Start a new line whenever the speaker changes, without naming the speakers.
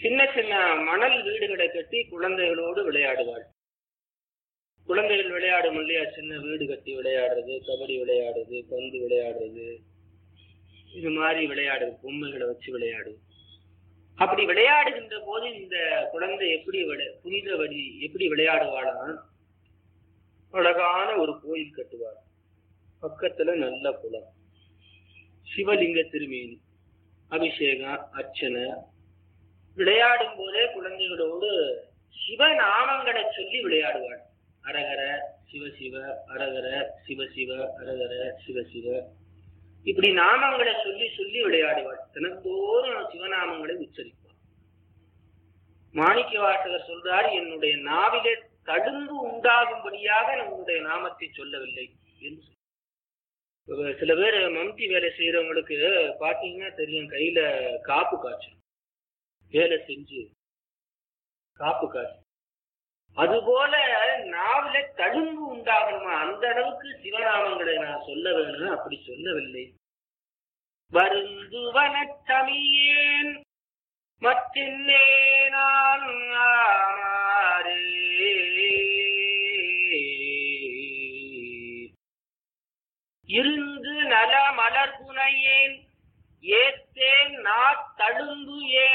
சின்ன சின்ன மணல் வீடுகளை கட்டி குழந்தைகளோடு விளையாடுவாள் குழந்தைகள் விளையாடும் இல்லையா சின்ன வீடு கட்டி விளையாடுறது கபடி விளையாடுறது பந்து விளையாடுறது இது மாதிரி விளையாடுது பொம்மைகளை வச்சு விளையாடுது அப்படி விளையாடுகின்ற போது இந்த குழந்தை எப்படி விளை புனித வழி எப்படி விளையாடுவாளாம் அழகான ஒரு கோயில் கட்டுவார் பக்கத்துல நல்ல குளம் சிவலிங்க திருமேனி அபிஷேகம் அர்ச்சனை விளையாடும் போதே குழந்தைகளோடு சிவநாமங்களை சொல்லி விளையாடுவாள் அரகர சிவசிவ அரகர சிவசிவ அரகர சிவசிவ இப்படி நாமங்களை சொல்லி சொல்லி விளையாடுவாள் தினந்தோறும் சிவநாமங்களை உச்சரிப்பாள் மாணிக்க வாசகர் சொல்றார் என்னுடைய நாவிலே தடும்பு உண்டாகும்படியாக நம்முடைய நாமத்தை சொல்லவில்லை என்று சொல்றார். இப்ப சில பேர் மம்தி வேலை செய்யறவங்களுக்கு பாத்தீங்கன்னா தெரியும் கையில காப்பு காய்ச்சல் வேலை செஞ்சு காப்பு காய்ச்சல் அதுபோல நாவில தழும்பு உண்டாகணுமா அந்த அளவுக்கு சிவநாமங்களை நான் சொல்ல வேணும் அப்படி சொல்லவில்லை வருந்துவன தமியேன் மற்றென்னே நான் ஆமாறே. இருந்து நல மலர் புனையேன் ஏத்தேன் நாத்தழும்பு ஏன